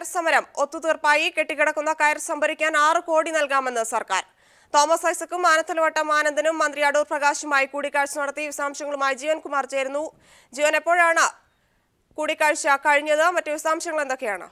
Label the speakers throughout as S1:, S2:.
S1: സമരം ഒത്തുതീർപ്പായി കെട്ടിക്കിടക്കുന്ന കയർ സംഭരിക്കാൻ ആറ് കോടി നൽകാമെന്ന് സർക്കാർ തോമസ് ഐസക്കും മാനത്തലവട്ടം ആനന്ദനും മന്ത്രി അടൂർ പ്രകാശുമായി കൂടിക്കാഴ്ച നടത്തി വിശദാംശങ്ങളുമായി ജീവൻകുമാർ ചേരുന്നു ജീവൻ എപ്പോഴാണ് കൂടിക്കാഴ്ച കഴിഞ്ഞത് മറ്റു വിശദാംശങ്ങൾ എന്തൊക്കെയാണ്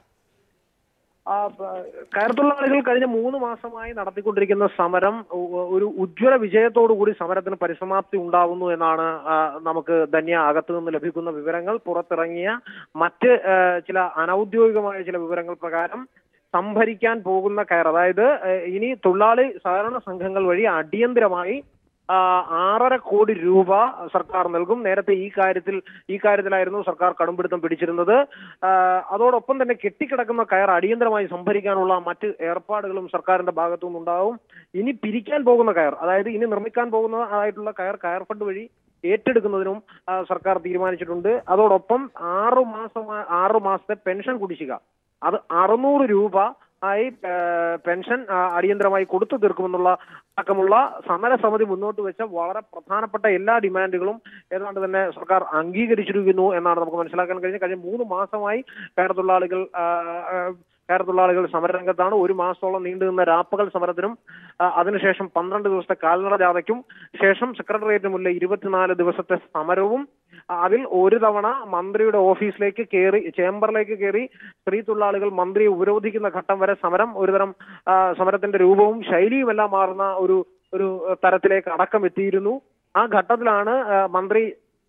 S2: ആ, പ- കയർ തൊഴിലാളികൾ കഴിഞ്ഞ മൂന്ന് മാസമായി നടത്തിക്കൊണ്ടിരിക്കുന്ന സമരം ഉ- ഒരു ഉജ്ജ്വല വിജയത്തോടു കൂടി സമരത്തിന് പരിസമാപ്തി ഉണ്ടാകുന്നു എന്നാണ് ആ, നമുക്ക് ധന്യ അകത്തു നിന്ന് ലഭിക്കുന്ന വിവരങ്ങൾ പുറത്തിറങ്ങിയ മറ്റ് ആ, ചില അനൌദ്യോഗികമായ ചില വിവരങ്ങൾ പ്രകാരം സംഭരിക്കാൻ പോകുന്ന കയർ അതായത് ഏ, ഇനി തൊഴിലാളി സഹകരണ സംഘങ്ങൾ വഴി അടിയന്തരമായി ആ, ആറര കോടി രൂപ സർക്കാർ നൽകും നേരത്തെ ഈ കാര്യത്തിൽ ഈ കാര്യത്തിലായിരുന്നു സർക്കാർ കടുംപിടുത്തം പിടിച്ചിരുന്നത് ആ, അതോടൊപ്പം തന്നെ കെട്ടിക്കിടക്കുന്ന കയർ അടിയന്തരമായി സംഭരിക്കാനുള്ള മറ്റ് ഏർപ്പാടുകളും സർക്കാരിന്റെ ഭാഗത്തു നിന്നുണ്ടാവും ഇനി പിരിക്കാൻ പോകുന്ന കയർ അതായത് ഇനി നിർമ്മിക്കാൻ പോകുന്ന ആയിട്ടുള്ള കയർ കയർ ഫണ്ട് വഴി ഏറ്റെടുക്കുന്നതിനും ആ, സർക്കാർ തീരുമാനിച്ചിട്ടുണ്ട് അതോടൊപ്പം ആറു മാസം ആറു മാസത്തെ പെൻഷൻ കുടിശ്ശിക അത് അറുന്നൂറ് രൂപ ആയി ആ, പെൻഷൻ ആ, അടിയന്തരമായി കൊടുത്തു തീർക്കുമെന്നുള്ള അടക്കമുള്ള സമരസമിതി മുന്നോട്ട് വെച്ച വളരെ പ്രധാനപ്പെട്ട എല്ലാ ഡിമാൻഡുകളും ഏതാണ്ട് തന്നെ സർക്കാർ അംഗീകരിച്ചിരിക്കുന്നു എന്നാണ് നമുക്ക് മനസ്സിലാക്കാൻ കഴിഞ്ഞത് കഴിഞ്ഞ മൂന്ന് മാസമായി കയർ തൊഴിലാളികൾ ആ, ആ, കയർ തൊഴിലാളികൾ സമരരംഗത്താണ് ഒരു മാസത്തോളം നീണ്ടുനിന്ന രാപ്പകൽ സമരത്തിനും ആ, അതിനുശേഷം പന്ത്രണ്ട് ദിവസത്തെ കാൽനട ജാഥയ്ക്കും ശേഷം സെക്രട്ടേറിയറ്റിന് മുന്നിൽ ഇരുപത്തിനാല് ദിവസത്തെ സമരവും ആ, അതിൽ ഒരു തവണ മന്ത്രിയുടെ ഓഫീസിലേക്ക് കയറി ചേംബറിലേക്ക് കയറി സ്ത്രീ തൊഴിലാളികൾ മന്ത്രിയെ ഉപരോധിക്കുന്ന ഘട്ടം വരെ സമരം ഒരുതരം ആ, സമരത്തിന്റെ രൂപവും ശൈലിയും എല്ലാം മാറുന്ന ഒരു ഒരു തരത്തിലേക്ക് അടക്കം എത്തിയിരുന്നു ആ ഘട്ടത്തിലാണ് ആ, മന്ത്രി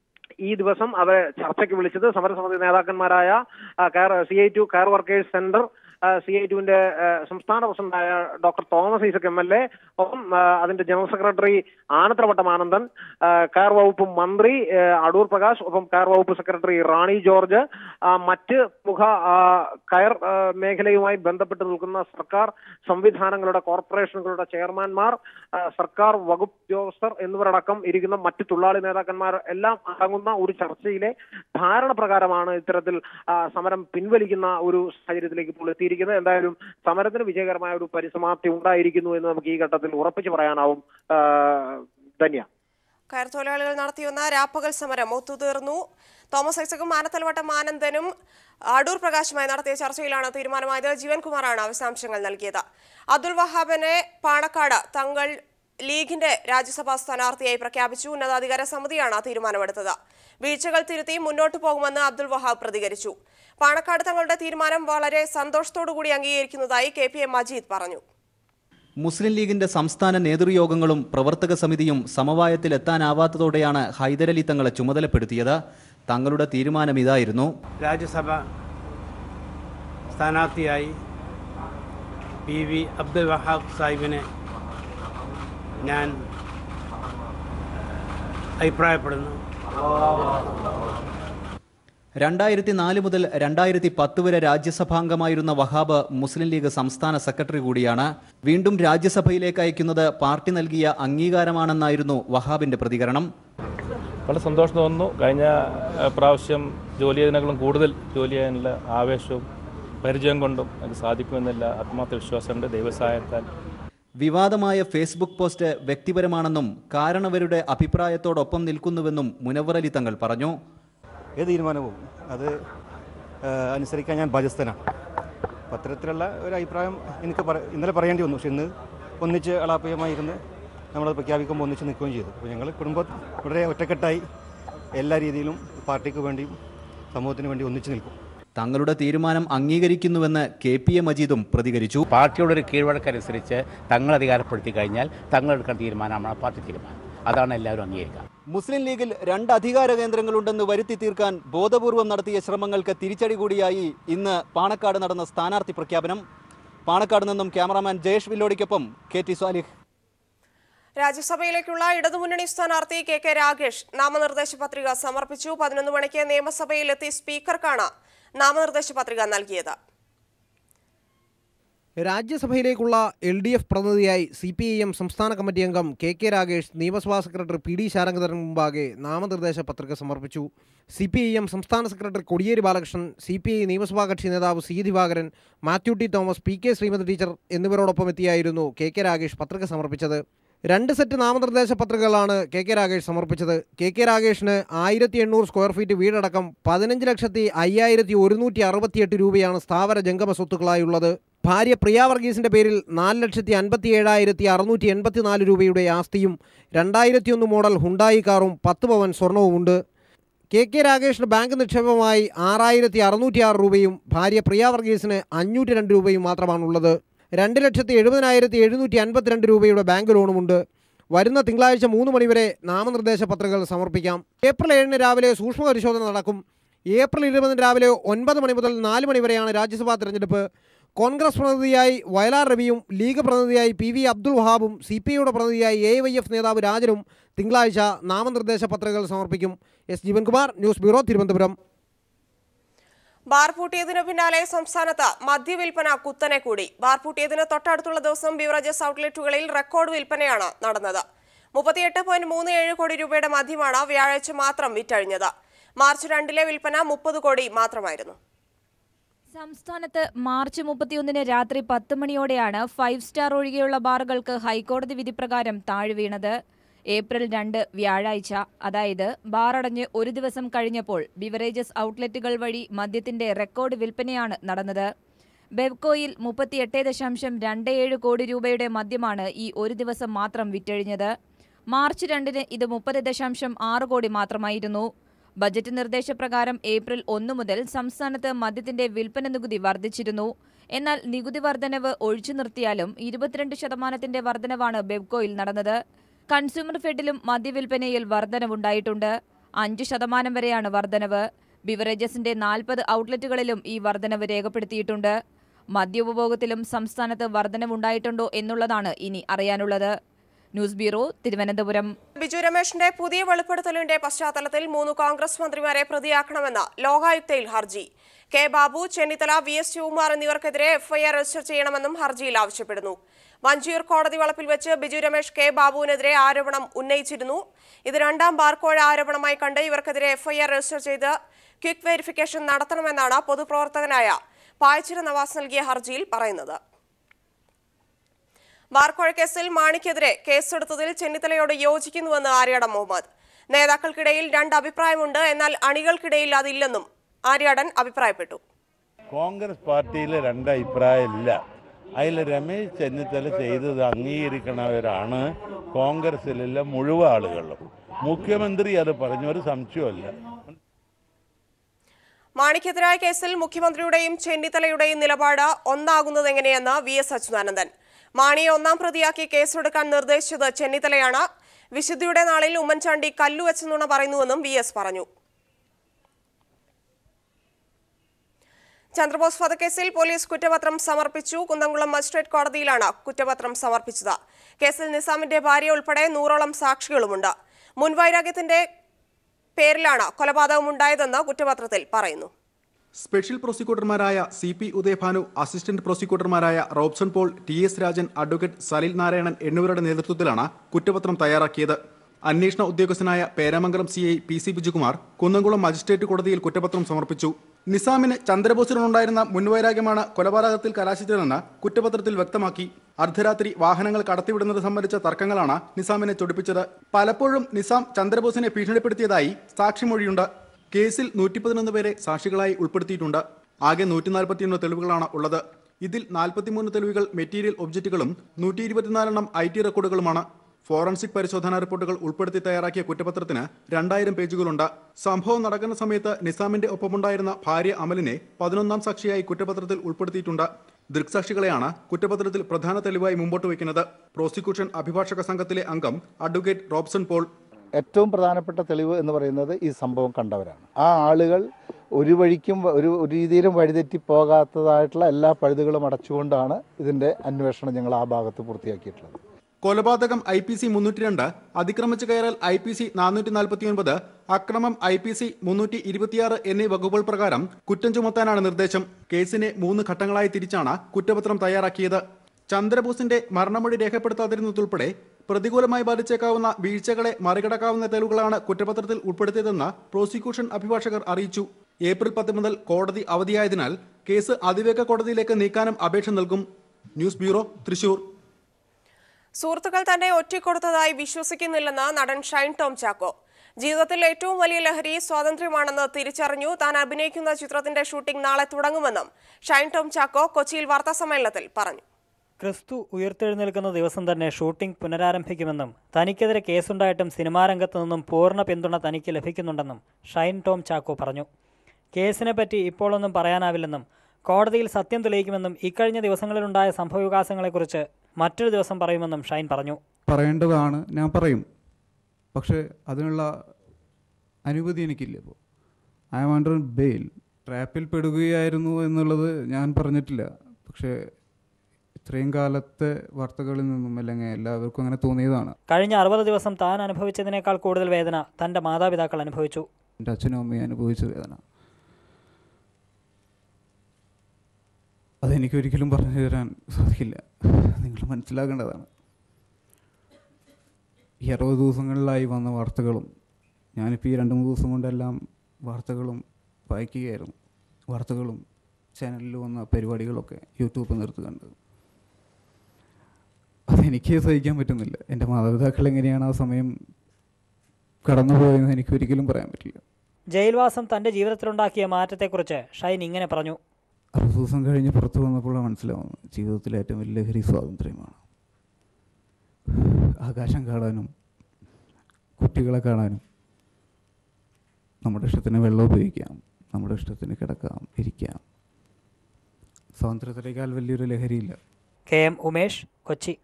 S2: ഈ ദിവസം അവരെ ചർച്ചയ്ക്ക് വിളിച്ചത് സമരസമിതി നേതാക്കന്മാരായ ആ, കയർ സി ഐ ടു കയർ വർക്കേഴ്സ് സെന്റർ സി ഐ ടുവിന്റെ സംസ്ഥാന പ്രസിഡന്റായ doctor Thomas Isaac M L A ഒപ്പം ആ, അതിന്റെ ജനറൽ സെക്രട്ടറി ആനത്രവട്ടം ആനന്ദൻ ആ, കയർ വകുപ്പ് മന്ത്രി ആ, അടൂർ പ്രകാശ് ഒപ്പം കയർ വകുപ്പ് സെക്രട്ടറി റാണി ജോർജ് ആ, മറ്റ് മുഖ ആ, കയർ ആ, മേഖലയുമായി ബന്ധപ്പെട്ട് നിൽക്കുന്ന സർക്കാർ സംവിധാനങ്ങളുടെ കോർപ്പറേഷനുകളുടെ ചെയർമാൻമാർ ആ, സർക്കാർ വകുപ്പ് ഉദ്യോഗസ്ഥർ എന്നിവരടക്കം ഇരിക്കുന്ന മറ്റ് തൊഴിലാളി നേതാക്കന്മാർ എല്ലാം അടങ്ങുന്ന ഒരു ചർച്ചയിലെ ധാരണ പ്രകാരമാണ് ഇത്തരത്തിൽ ആ, സമരം പിൻവലിക്കുന്ന ഒരു സാഹചര്യത്തിലേക്ക് ഇപ്പോൾ എത്തിയിരിക്കുന്നത് എന്തായാലും സമരത്തിന് വിജയകരമായ ഒരു പരിസമാപ്തി ഉണ്ടായിരിക്കുന്നു എന്ന് നമുക്ക് ഈ ഘട്ടത്തിൽ ഉറപ്പിച്ചു പറയാനാവും ആ, ധന്യ
S1: കയർ തൊഴിലാളികൾ നടത്തിവന്ന രാപ്പകൽ സമരം ഒത്തുതീർന്നു തോമസ് ഐസക്കും മാനത്തലവട്ടം ആനന്ദനും അടൂർ പ്രകാശുമായി നടത്തിയ ചർച്ചയിലാണ് തീരുമാനമായത് ജീവൻകുമാറാണ് വിശദാംശങ്ങൾ നൽകിയത് അബ്ദുൾ വഹാബിനെ പാണക്കാട് തങ്ങൾ ലീഗിന്റെ രാജ്യസഭാ സ്ഥാനാർത്ഥിയായി പ്രഖ്യാപിച്ചു ഉന്നതാധികാര സമിതിയാണ് തീരുമാനമെടുത്തത് വീഴ്ചകൾ തിരുത്തി മുന്നോട്ടു പോകുമെന്ന് അബ്ദുൾ വഹാബ് പ്രതികരിച്ചു പാണക്കാട് തങ്ങളുടെ തീരുമാനം വളരെ സന്തോഷത്തോടുകൂടി അംഗീകരിക്കുന്നതായി കെ പി എ മജീദ് പറഞ്ഞു
S3: മുസ്ലിം ലീഗിന്റെ സംസ്ഥാന നേതൃയോഗങ്ങളും പ്രവർത്തക സമിതിയും സമവായത്തിലെത്താനാവാത്തതോടെയാണ് ഹൈദരലി തങ്ങളെ ചുമതലപ്പെടുത്തിയത് തങ്ങളുടെ തീരുമാനം ഇതായിരുന്നു
S4: രാജ്യസഭ സ്ഥാനാർത്ഥിയായി പി വി അബ്ദുൽ വഹാബ് സാഹിബിനെ ഞാൻ അഭിപ്രായപ്പെടുന്നു
S3: രണ്ടായിരത്തി നാല് മുതൽ രണ്ടായിരത്തി പത്ത് വരെ രാജ്യസഭാംഗമായിരുന്ന വഹാബ് മുസ്ലിം ലീഗ് സംസ്ഥാന സെക്രട്ടറി കൂടിയാണ് വീണ്ടും രാജ്യസഭയിലേക്ക് അയക്കുന്നത് പാർട്ടി നൽകിയ അംഗീകാരമാണെന്നായിരുന്നു വഹാബിന്റെ പ്രതികരണം
S5: വളരെ സന്തോഷം തോന്നുന്നു കഴിഞ്ഞ ഏഹ്, പ്രാവശ്യം ജോലി ചെയ്തതിനേക്കാളും കൂടുതൽ ജോലി ചെയ്യാനുള്ള ആവേശവും പരിചയം കൊണ്ടും എനിക്ക് സാധിക്കുമെന്നുള്ള ആത്മാർത്ഥ വിശ്വാസമുണ്ട് ദൈവസഹായത്താൽ
S3: വിവാദമായ ഫേസ്ബുക്ക് പോസ്റ്റ് വ്യക്തിപരമാണെന്നും കാരണവരുടെ അഭിപ്രായത്തോടൊപ്പം നിൽക്കുന്നുവെന്നും മുനവർ അലി തങ്ങൾ പറഞ്ഞു
S6: ഏത് തീരുമാനവും അത് ആ, അനുസരിക്കാൻ ഞാൻ ബാധ്യസ്ഥനാണ് അപ്പം അത്തരത്തിലുള്ള ഒരു അഭിപ്രായം എനിക്ക് പറ ഇന്നലെ പറയേണ്ടി വന്നു പക്ഷെ ഇന്ന് ഒന്നിച്ച് അളാപ്പയമായി ഇരുന്ന് നമ്മളത് പ്രഖ്യാപിക്കുമ്പോൾ ഒന്നിച്ച് നിൽക്കുകയും ചെയ്തു അപ്പോൾ ഞങ്ങൾ കുടുംബം വളരെ ഒറ്റക്കെട്ടായി എല്ലാ രീതിയിലും പാർട്ടിക്ക് വേണ്ടിയും സമൂഹത്തിന് വേണ്ടി ഒന്നിച്ച് നിൽക്കും
S3: തങ്ങളുടെ തീരുമാനം അംഗീകരിക്കുന്നുവെന്ന് കെ പി എ മജീദും പ്രതികരിച്ചു
S7: പാർട്ടിയുടെ ഒരു കീഴ്വഴക്കനുസരിച്ച് തങ്ങൾ അധികാരപ്പെടുത്തി കഴിഞ്ഞാൽ തങ്ങളെടുക്കുന്ന തീരുമാനമാണ് പാർട്ടി തീരുമാനം അതാണ് എല്ലാവരും അംഗീകരിക്കുക
S3: മുസ്ലിം ലീഗിൽ രണ്ട് അധികാര കേന്ദ്രങ്ങളുണ്ടെന്ന് വരുത്തി തീർക്കാൻ ബോധപൂർവം നടത്തിയ ശ്രമങ്ങൾക്ക് തിരിച്ചടി കൂടിയായി ഇന്ന് പാണക്കാട് നടന്ന സ്ഥാനാർത്ഥി പ്രഖ്യാപനം പാണക്കാട് നിന്നും ക്യാമറാമാൻ ജയേഷ് വില്ലോടിക്കൊപ്പം കെ ടി സ്വാലിഹ്
S1: രാജ്യസഭയിലേക്കുള്ള ഇടതുമുന്നണി സ്ഥാനാർത്ഥി കെ കെ രാഗേഷ് നാമനിർദ്ദേശ പത്രിക സമർപ്പിച്ചു പതിനൊന്ന് മണിക്ക് നിയമസഭയിലെത്തി സ്പീക്കർക്കാണ് നാമനിർദ്ദേശ പത്രിക നൽകിയത്
S8: രാജ്യസഭയിലേക്കുള്ള എൽ ഡി എഫ് പ്രതിനിധിയായി സി പി ഐ എം സംസ്ഥാന കമ്മിറ്റി അംഗം കെ കെ രാഗേഷ് നിയമസഭാ സെക്രട്ടറി പി ഡി ശാരംഗധരൻ മുമ്പാകെ നാമനിർദ്ദേശ പത്രിക സമർപ്പിച്ചു സി പി ഐ എം സംസ്ഥാന secretary Kodiyeri Balakrishnan C P I നിയമസഭാ കക്ഷി നേതാവ് C Divakaran Mathew T Thomas P K Sreemathi teacher എന്നിവരോടൊപ്പം എത്തിയായിരുന്നു കെ കെ രാഗേഷ് പത്രിക സമർപ്പിച്ചത് രണ്ട് സെറ്റ് നാമനിർദ്ദേശ പത്രികകളാണ് കെ കെ രാഗേഷ് സമർപ്പിച്ചത് കെ കെ രാഗേഷിന് ആയിരത്തി എണ്ണൂറ് സ്ക്വയർ ഫീറ്റ് വീടടക്കം പതിനഞ്ച് ലക്ഷത്തി അയ്യായിരത്തി ഒരുന്നൂറ്റി അറുപത്തിയെട്ട് രൂപയാണ് സ്ഥാവര ജംഗമ സ്വത്തുക്കളായുള്ളത് ഭാര്യ പ്രിയ വർഗീസിന്റെ പേരിൽ നാല് ലക്ഷത്തി അൻപത്തി ഏഴായിരത്തി അറുന്നൂറ്റി എൺപത്തിനാല് രൂപയുടെ ആസ്തിയും രണ്ടായിരത്തി ഒന്ന് മോഡൽ ഹുണ്ടായി കാറും പത്ത് പവൻ സ്വർണവുമുണ്ട് കെ കെ രാഗേഷിന് ബാങ്ക് നിക്ഷേപമായി ആറായിരത്തി അറുന്നൂറ്റി ആറ് രൂപയും ഭാര്യ പ്രിയ വർഗീസിന് അഞ്ഞൂറ്റി രണ്ട് രൂപയും മാത്രമാണുള്ളത് രണ്ട് ലക്ഷത്തി എഴുപതിനായിരത്തി എഴുന്നൂറ്റി അൻപത്തിരണ്ട് രൂപയുടെ ബാങ്ക് ലോണുമുണ്ട് വരുന്ന തിങ്കളാഴ്ച മൂന്ന് മണിവരെ നാമനിർദ്ദേശ പത്രികകൾ സമർപ്പിക്കാം ഏപ്രിൽ ഏഴിന് രാവിലെ സൂക്ഷ്മ പരിശോധന നടക്കും ഏപ്രിൽ ഇരുപതിന് രാവിലെ ഒൻപത് മണി മുതൽ നാല് മണി വരെയാണ് രാജ്യസഭാ തെരഞ്ഞെടുപ്പ് കോൺഗ്രസ് പ്രതിനിധിയായി വയലാർ രവിയും ലീഗ് പ്രതിനിധിയായി പി വി അബ്ദുൾ വഹാബും സി പി ഐയുടെ പ്രതിനിധിയായി എ വൈ എഫ് നേതാവ് രാജനും തിങ്കളാഴ്ച നാമനിർദ്ദേശ പത്രികകൾ സമർപ്പിക്കും S Jeevankumar news bureau Thiruvananthapuram
S1: bar പൂട്ടിയതിനു പിന്നാലെ സംസ്ഥാനത്ത് മദ്യവിൽപ്പന കുത്തനെ കൂടി ബാർ പൂട്ടിയതിന് തൊട്ടടുത്തുള്ള ദിവസം ബിവറേജസ് ഔട്ട്ലെറ്റുകളിൽ റെക്കോർഡ് വിൽപ്പനയാണ് നടന്നത് മുപ്പത്തിയെട്ട് പോയിന്റ് മൂന്ന് ഏഴ് കോടി രൂപയുടെ മദ്യമാണ് വ്യാഴാഴ്ച മാത്രം വിറ്റഴിഞ്ഞത് മാർച്ച് രണ്ടിലെ വിൽപ്പന മുപ്പത് കോടി മാത്രമായിരുന്നു
S9: സംസ്ഥാനത്ത് മാർച്ച് മുപ്പത്തിയൊന്നിന് രാത്രി പത്ത് മണിയോടെയാണ് ഫൈവ് സ്റ്റാർ ഒഴികെയുള്ള ബാറുകൾക്ക് ഹൈക്കോടതി വിധി പ്രകാരം താഴെ വീണത് ഏപ്രിൽ രണ്ട് വ്യാഴാഴ്ച അതായത് ബാറടഞ്ഞ് ഒരു ദിവസം കഴിഞ്ഞപ്പോൾ ബിവറേജസ് ഔട്ട്ലെറ്റുകൾ വഴി മദ്യത്തിന്റെ റെക്കോർഡ് വിൽപ്പനയാണ് നടന്നത് ബെവ്കോയിൽ മുപ്പത്തിയെട്ട് ദശാംശം രണ്ട് ഏഴ് കോടി രൂപയുടെ മദ്യമാണ് ഈ ഒരു ദിവസം മാത്രം വിറ്റഴിഞ്ഞത് മാർച്ച് രണ്ടിന് ഇത് മുപ്പത് ദശാംശം ആറ് കോടി മാത്രമായിരുന്നു ബജറ്റ് നിർദ്ദേശപ്രകാരം ഏപ്രിൽ ഒന്ന് മുതൽ സംസ്ഥാനത്ത് മദ്യത്തിന്റെ വിൽപ്പന നികുതി വർദ്ധിച്ചിരുന്നു എന്നാൽ നികുതി വർധനവ് ഒഴിച്ചു നിർത്തിയാലും ഇരുപത്തിരണ്ട് ശതമാനത്തിന്റെ വർധനവാണ് ബെവ്കോയിൽ നടന്നത് കൺസ്യൂമർ ഫെഡിലും മദ്യവിൽപ്പനയിൽ വർധനവുണ്ടായിട്ടുണ്ട് അഞ്ച് ശതമാനം വരെയാണ് വർധനവ് ബിവറേജസിന്റെ നാൽപ്പത് ഔട്ട്ലെറ്റുകളിലും ഈ വർധനവ് രേഖപ്പെടുത്തിയിട്ടുണ്ട് മദ്യോപഭോഗത്തിലും സംസ്ഥാനത്ത് വർധനവുണ്ടായിട്ടുണ്ടോ എന്നുള്ളതാണ് ഇനി അറിയാനുള്ളത് ന്യൂസ് ബ്യൂറോ തിരുവനന്തപുരം
S1: ബിജു രമേശിന്റെ പുതിയ വെളിപ്പെടുത്തലിന്റെ പശ്ചാത്തലത്തിൽ മൂന്ന് കോൺഗ്രസ് മന്ത്രിമാരെ പ്രതിയാക്കണമെന്ന് ലോകായുക്തയിൽ ഹർജി K Babu Chennithala V S Sivakumar എന്നിവർക്കെതിരെ എഫ്ഐആർ രജിസ്റ്റർ ചെയ്യണമെന്നും ഹർജിയിൽ ആവശ്യപ്പെടുന്നു വഞ്ചിയൂർ കോടതി വളപ്പിൽ വെച്ച് ബിജു രമേശ് കെ ബാബുവിനെതിരെ ആരോപണം ഉന്നയിച്ചിരുന്നു ഇത് രണ്ടാം ബാർക്കോഴ ആരോപണമായി കണ്ട് ഇവർക്കെതിരെ എഫ്ഐആർ രജിസ്റ്റർ ചെയ്ത് ക്വിക്ക് വെരിഫിക്കേഷൻ നടത്തണമെന്നാണ് പൊതുപ്രവർത്തകനായ പായച്ചിര നവാസ് നൽകിയ ഹർജിയിൽ പറയുന്നത് ബാർക്കോഴ കേസിൽ മാണിക്കെതിരെ കേസെടുത്തതിൽ ചെന്നിത്തലയോട് യോജിക്കുന്നുവെന്ന് ആര്യാടൻ മുഹമ്മദ് നേതാക്കൾക്കിടയിൽ രണ്ട് അഭിപ്രായമുണ്ട് എന്നാൽ അണികൾക്കിടയിൽ അതില്ലെന്നും ആര്യാടൻ അഭിപ്രായപ്പെട്ടു
S10: കോൺഗ്രസ് പാർട്ടിയിൽ രണ്ട് അഭിപ്രായമില്ല അതിൽ രമേശ് ചെന്നിത്തല ചെയ്തത് അംഗീകരിക്കണവരാണ് കോൺഗ്രസിലുള്ള മുഴുവൻ ആളുകളും മുഖ്യമന്ത്രി അത് പറഞ്ഞ ഒരു സംശയമല്ല
S1: മാണിക്കെതിരായ കേസിൽ മുഖ്യമന്ത്രിയുടെയും ചെന്നിത്തലയുടെയും നിലപാട് ഒന്നാകുന്നത് എങ്ങനെയെന്ന് വി എസ് അച്യുതാനന്ദൻ മാണിയെ ഒന്നാം പ്രതിയാക്കി കേസെടുക്കാൻ നിർദ്ദേശിച്ചത് ചെന്നിത്തലയാണ് വിശുദ്ധിയുടെ നാളിൽ ഉമ്മൻചാണ്ടി കല്ലുവെച്ച നുണ പറയുന്നുവെന്നും വി എസ് പറഞ്ഞു ചന്ദ്രബോസ് വധക്കേസിൽ പോലീസ് കുറ്റപത്രം സമർപ്പിച്ചു കുന്നംകുളം മജിസ്ട്രേറ്റ് കോടതിയിലാണ് കുറ്റപത്രം സമർപ്പിച്ചത് കേസിൽ നിസാമിന്റെ ഭാര്യ ഉൾപ്പെടെ നൂറോളം സാക്ഷികളുമുണ്ട് മുൻവൈരാഗ്യത്തിന്റെ പേരിലാണ് കൊലപാതകമുണ്ടായതെന്ന് കുറ്റപത്രത്തിൽ പറയുന്നു
S11: സ്പെഷ്യൽ പ്രോസിക്യൂട്ടർമാരായ സി പി ഉദയഭാനു അസിസ്റ്റന്റ് പ്രോസിക്യൂട്ടർമാരായ Robson Paul T S Rajan advocate Salil Narayanan എന്നിവരുടെ നേതൃത്വത്തിലാണ് കുറ്റപത്രം തയ്യാറാക്കിയത് അന്വേഷണ ഉദ്യോഗസ്ഥനായ Peramangalam C I P C Bijukumar Kunnamkulam magistrate കോടതിയിൽ കുറ്റപത്രം സമർപ്പിച്ചു നിസാമിന് ചന്ദ്രബോസിനുണ്ടായിരുന്ന മുൻവൈരാഗ്യമാണ് കൊലപാതകത്തിൽ കലാശിച്ചതെന്ന് കുറ്റപത്രത്തിൽ വ്യക്തമാക്കി അർദ്ധരാത്രി വാഹനങ്ങൾ കടത്തിവിടുന്നത് സംബന്ധിച്ച തർക്കങ്ങളാണ് നിസാമിനെ ചൊടിപ്പിച്ചത് പലപ്പോഴും നിസാം ചന്ദ്രബോസിനെ ഭീഷണിപ്പെടുത്തിയതായി സാക്ഷിമൊഴിയുണ്ട് കേസിൽ നൂറ്റി പതിനൊന്ന് പേരെ സാക്ഷികളായി ഉൾപ്പെടുത്തിയിട്ടുണ്ട് ആകെ നൂറ്റി നാൽപ്പത്തിയൊന്ന് തെളിവുകളാണ് ഉള്ളത് ഇതിൽ നാൽപ്പത്തിമൂന്ന് തെളിവുകൾ മെറ്റീരിയൽ ഒബ്ജക്റ്റുകളും നൂറ്റി ഇരുപത്തിനാലെണ്ണം ഐ ടി റെക്കോർഡുകളുമാണ് ഫോറൻസിക് പരിശോധനാ റിപ്പോർട്ടുകൾ ഉൾപ്പെടുത്തി തയ്യാറാക്കിയ കുറ്റപത്രത്തിന് രണ്ടായിരം പേജുകളുണ്ട് സംഭവം നടക്കുന്ന സമയത്ത് നിസാമിന്റെ ഒപ്പമുണ്ടായിരുന്ന ഭാര്യ അമലിനെ പതിനൊന്നാം സാക്ഷിയായി കുറ്റപത്രത്തിൽ ഉൾപ്പെടുത്തിയിട്ടുണ്ട് ദൃക്സാക്ഷികളെയാണ് കുറ്റപത്രത്തിൽ പ്രധാന തെളിവായി മുമ്പോട്ട് വയ്ക്കുന്നത് പ്രോസിക്യൂഷൻ അഭിഭാഷക സംഘത്തിലെ അംഗം അഡ്വക്കേറ്റ് റോബ്സൺ പോൾ
S12: ഏറ്റവും പ്രധാനപ്പെട്ട തെളിവ് എന്ന് പറയുന്നത് ഈ സംഭവം കണ്ടവരാണ് ആ ആളുകൾ ഒരു വഴിക്കും ഒരു ഒരു രീതിയിലും വഴിതെറ്റി പോകാത്തതായിട്ടുള്ള എല്ലാ പഴുതുകളും അടച്ചുകൊണ്ടാണ് ഇതിൻ്റെ അന്വേഷണം ഞങ്ങൾ ആ ഭാഗത്ത് പൂർത്തിയാക്കിയിട്ടുള്ളത്
S11: കൊലപാതകം ഐ പി സി മുന്നൂറ്റി രണ്ട് അതിക്രമിച്ചു കയറൽ ഐ പി സി നാനൂറ്റി നാൽപ്പത്തി ഒൻപത് അക്രമം ഐ പി സി മുന്നൂറ്റി ഇരുപത്തിയാറ് എന്നീ വകുപ്പുകൾ പ്രകാരം കുറ്റം ചുമത്താനാണ് നിർദ്ദേശം കേസിനെ മൂന്ന് ഘട്ടങ്ങളായി തിരിച്ചാണ് കുറ്റപത്രം തയ്യാറാക്കിയത് ചന്ദ്രബോസിന്റെ മരണമൊഴി രേഖപ്പെടുത്താതിരുന്നതുൾപ്പെടെ പ്രതികൂലമായി ബാധിച്ചേക്കാവുന്ന വീഴ്ചകളെ മറികടക്കാവുന്ന തെളിവുകളാണ് കുറ്റപത്രത്തിൽ ഉൾപ്പെടുത്തിയതെന്ന് പ്രോസിക്യൂഷൻ അഭിഭാഷകർ അറിയിച്ചു ഏപ്രിൽ പത്ത് മുതൽ കോടതി അവധിയായതിനാൽ കേസ് അതിവേഗ കോടതിയിലേക്ക് നീക്കാനും അപേക്ഷ നൽകും ന്യൂസ് ബ്യൂറോ തൃശൂർ
S1: സുഹൃത്തുക്കൾ തന്നെ ഒറ്റിക്കൊടുത്തതായി വിശ്വസിക്കുന്നില്ലെന്ന് നടൻ ഷൈൻ ടോം ചാക്കോ ജീവിതത്തിൽ ഏറ്റവും വലിയ ലഹരി സ്വാതന്ത്ര്യമാണെന്ന് തിരിച്ചറിഞ്ഞു താൻ അഭിനയിക്കുന്ന ചിത്രത്തിന്റെ ഷൂട്ടിംഗ് നാളെ തുടങ്ങുമെന്നും ഷൈൻ ടോം ചാക്കോ കൊച്ചിയിൽ വാർത്താസമ്മേളനത്തിൽ പറഞ്ഞു
S13: ക്രിസ്തു ഉയർത്തെഴുന്നേൽക്കുന്ന ദിവസം തന്നെ ഷൂട്ടിംഗ് പുനരാരംഭിക്കുമെന്നും തനിക്കെതിരെ കേസുണ്ടായിട്ടും സിനിമാരംഗത്തു നിന്നും പൂർണ്ണ പിന്തുണ തനിക്ക് ലഭിക്കുന്നുണ്ടെന്നും ഷൈൻ ടോം ചാക്കോ പറഞ്ഞു കേസിനെപ്പറ്റി ഇപ്പോഴൊന്നും പറയാനാവില്ലെന്നും കോടതിയിൽ സത്യം തെളിയിക്കുമെന്നും ഇക്കഴിഞ്ഞ ദിവസങ്ങളിലുണ്ടായ സംഭവവികാസങ്ങളെക്കുറിച്ച് മറ്റൊരു ദിവസം പറയുമെന്നും ഷൈൻ പറഞ്ഞു
S14: പറയേണ്ടതാണ് ഞാൻ പറയും പക്ഷേ അതിനുള്ള അനുമതി എനിക്കില്ല ഇപ്പോൾ ഐ ആം അണ്ടർ ബെയിൽ ട്രാപ്പിൽ പെടുകയായിരുന്നു എന്നുള്ളത് ഞാൻ പറഞ്ഞിട്ടില്ല പക്ഷേ ഇത്രയും കാലത്തെ വാർത്തകളിൽ നിന്നും അല്ലെങ്കിൽ എല്ലാവർക്കും അങ്ങനെ തോന്നിയതാണ്
S13: കഴിഞ്ഞ അറുപത് ദിവസം താൻ അനുഭവിച്ചതിനേക്കാൾ കൂടുതൽ വേദന തൻ്റെ മാതാപിതാക്കൾ അനുഭവിച്ചു
S14: എൻ്റെ അച്ഛനും അമ്മയും അനുഭവിച്ച വേദന അതെനിക്ക് ഒരിക്കലും പറഞ്ഞു തരാൻ സാധിക്കില്ല നിങ്ങൾ മനസ്സിലാക്കേണ്ടതാണ് ഈ അറുപത് ദിവസങ്ങളിലായി വന്ന വാർത്തകളും ഞാനിപ്പോൾ ഈ രണ്ട് മൂന്ന് ദിവസം കൊണ്ടെല്ലാം വാർത്തകളും വായിക്കുകയായിരുന്നു വാർത്തകളും ചാനലിൽ വന്ന പരിപാടികളൊക്കെ യൂട്യൂബ് നിർത്തി കണ്ട് അതെനിക്ക് സഹിക്കാൻ പറ്റുന്നില്ല എൻ്റെ മാതാപിതാക്കൾ എങ്ങനെയാണ് ആ സമയം കടന്നുപോയെന്ന് എനിക്ക് ഒരിക്കലും പറയാൻ പറ്റില്ല
S13: ജയിൽവാസം തൻ്റെ ജീവിതത്തിലുണ്ടാക്കിയ മാറ്റത്തെക്കുറിച്ച് ഷൈൻ ഇങ്ങനെ പറഞ്ഞു
S14: അറുപത് ദിവസം കഴിഞ്ഞ് പുറത്തു വന്നപ്പോഴാണ് മനസ്സിലാവുന്നത് ജീവിതത്തിലെ ഏറ്റവും വലിയ ലഹരി സ്വാതന്ത്ര്യമാണ് ആകാശം കാണാനും കുട്ടികളെ കാണാനും നമ്മുടെ ഇഷ്ടത്തിന് വെള്ളം ഉപയോഗിക്കാം നമ്മുടെ ഇഷ്ടത്തിന് കിടക്കാം ഇരിക്കാം സ്വാതന്ത്ര്യത്തിനേക്കാൾ വലിയൊരു ലഹരിയില്ല
S13: കെ എം ഉമേഷ് കൊച്ചി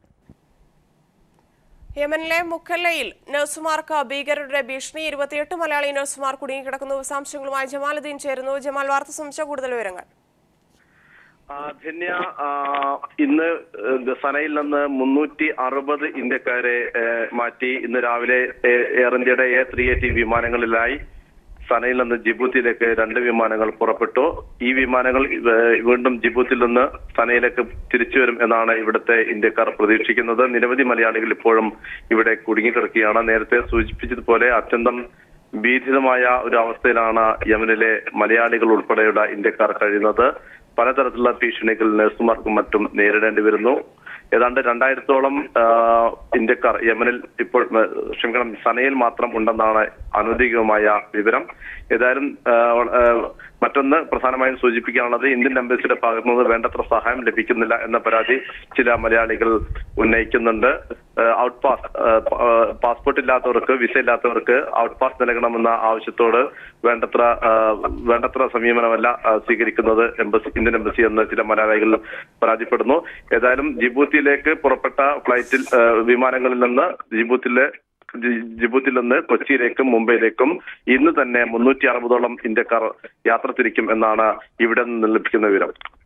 S1: യമനിലെ മുക്കല്ലയിൽ നഴ്സുമാർക്ക് ഭീകരരുടെ ഭീഷണി ഇരുപത്തിയെട്ട് മലയാളി നഴ്സുമാർ കുടുങ്ങിക്കിടക്കുന്നു വിശദാംശങ്ങളുമായി ജമാലുദ്ദീൻ ചേരുന്നു ജമാൽ വാർത്ത സംബന്ധിച്ച കൂടുതൽ വിവരങ്ങൾ
S15: ആ, ധന്യ ആ, ഇന്ന് ഏഹ്, സനയിൽ നിന്ന് മുന്നൂറ്റി അറുപത് ഇന്ത്യക്കാരെ ഏഹ്, മാറ്റി ഇന്ന് രാവിലെ ഏഹ്, എയർ ഇന്ത്യയുടെ എ ത്രീ എയ്റ്റി വിമാനങ്ങളിലായി സനയിൽ നിന്ന് ജിബൂത്തിയിലേക്ക് രണ്ട് വിമാനങ്ങൾ പുറപ്പെട്ടു ഈ വിമാനങ്ങൾ ഏഹ്, വീണ്ടും ജിബൂത്തിൽ നിന്ന് സനയിലേക്ക് തിരിച്ചു വരും എന്നാണ് ഇവിടുത്തെ ഇന്ത്യക്കാർ പ്രതീക്ഷിക്കുന്നത് നിരവധി മലയാളികൾ ഇപ്പോഴും ഇവിടെ കുടുങ്ങിക്കിടക്കുകയാണ് നേരത്തെ സൂചിപ്പിച്ചതുപോലെ അത്യന്തം ഭീതിതമായ ഒരു അവസ്ഥയിലാണ് യമനിലെ മലയാളികൾ ഉൾപ്പെടെയുള്ള ഇന്ത്യക്കാർ കഴിയുന്നത് പലതരത്തിലുള്ള ഭീഷണികൾ നഴ്സുമാർക്കും മറ്റും നേരിടേണ്ടി വരുന്നു ഏതാണ്ട് രണ്ടായിരത്തോളം ആ, ഇന്ത്യക്കാർ യമനിൽ ഇപ്പോൾ ആ, ക്ഷമിക്കണം സനയിൽ മാത്രം ഉണ്ടെന്നാണ് അനൗദ്യോഗികമായ വിവരം ഏതായാലും ആ, ആ, മറ്റൊന്ന് പ്രധാനമായും സൂചിപ്പിക്കാനുള്ളത് ഇന്ത്യൻ എംബസിയുടെ ഭാഗത്തു നിന്ന് വേണ്ടത്ര സഹായം ലഭിക്കുന്നില്ല എന്ന പരാതി ചില മലയാളികൾ ഉന്നയിക്കുന്നുണ്ട് ആ, ഔട്ട് പാസ് ആ, പ- ആ, പാസ്പോർട്ട് ഇല്ലാത്തവർക്ക് വിസ ഇല്ലാത്തവർക്ക് ഔട്ട് പാസ് നൽകണമെന്ന ആവശ്യത്തോട് വേണ്ടത്ര ആ, വേണ്ടത്ര സമീപനമല്ല ആ, സ്വീകരിക്കുന്നത് എംബസി ഇന്ത്യൻ എംബസി എന്ന് ചില മലയാളികൾ പരാതിപ്പെടുന്നു ഏതായാലും ജിബൂത്തിയിലേക്ക് പുറപ്പെട്ട ഫ്ലൈറ്റിൽ ആ, വിമാനങ്ങളിൽ നിന്ന് ജിബൂത്തിലെ ജി- ജിബൂത്തിൽ നിന്ന് കൊച്ചിയിലേക്കും മുംബൈയിലേക്കും ഇന്ന് തന്നെ മുന്നൂറ്റി അറുപതോളം ഇന്ത്യക്കാർ യാത്ര തിരിക്കും എന്നാണ് ഇവിടെ നിന്ന് ലഭിക്കുന്ന വിവരം